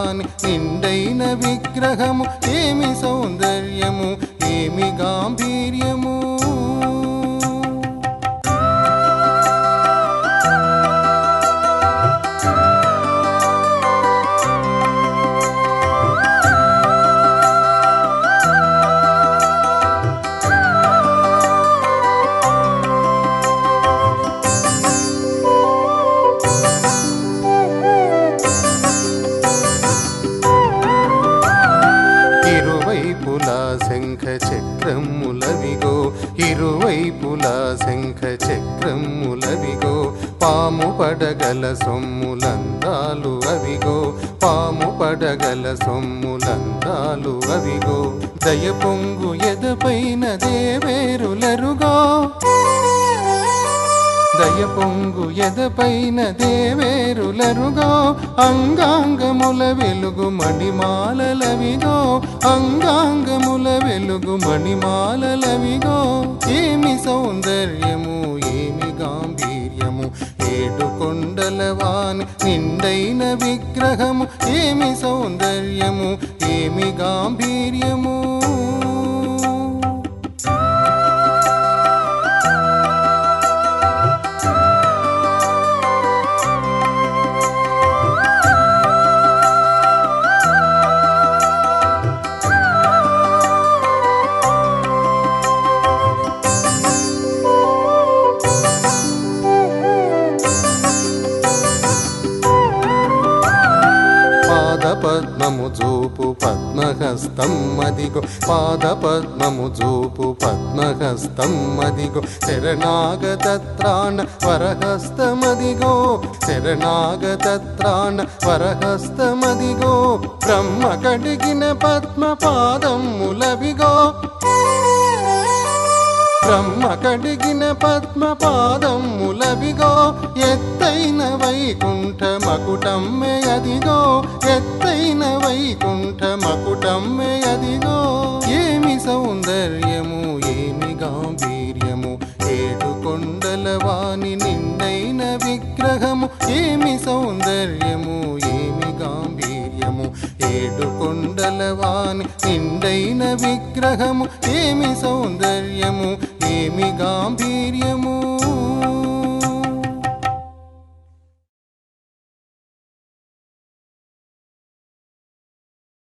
వాని నిండైన విగ్రహము ఏమి సౌందర్యము ఏమి గాంభీర్యము ఇరువైపులా శంఖ చక్రములవిగో ఇరువైపులా శంఖ చక్రములవిగో పాము పడగల సొమ్ములందాలు అవిగో పాము పడగల సొమ్ములందాలు అవిగో దయ పొంగు ఎదపైన దేవేరులరుగో దయ పొంగు ఎదపైన దేవేరులరుగో అంగాంగముల వెలుగు మణిమాలలవిగో అంగాంగముల వెలుగు మణిమాలలవిగో ఏమి సౌందర్యము ఏమి గాంభీర్యము ఏడు కొండల వాని నిండైన విగ్రహము ఏమి సౌందర్యము ఏమి గాంభీర్యము పాద పద్మము చూపు పద్మహస్తం అదిగో పాద పద్మము చూపు పద్మహస్తం అదిగో శరణాగతత్రాణ వరహస్తమదిగో శరణాగతత్రాణ వరహస్తమదిగో బ్రహ్మ కడిగిన పద్మ పాదములవిగో బ్రహ్మ కడిగిన పద్మ పాదములవిగో ఎత్తైన వైకుంఠ మకుటమ్మె అదిగో ఎత్తైన వైకుంఠ మకుటమ్మె అదిగో ఏమి సౌందర్యము ఏమి గాంభీర్యము ఏడు కొండల వాని నిండైన విగ్రహము ఏమి సౌందర్యము ఏమి గాంభీర్యము ఏడు కొండల వాని నిండైన విగ్రహము ఏమి సౌందర్యము ఏమి గాంభీర్యము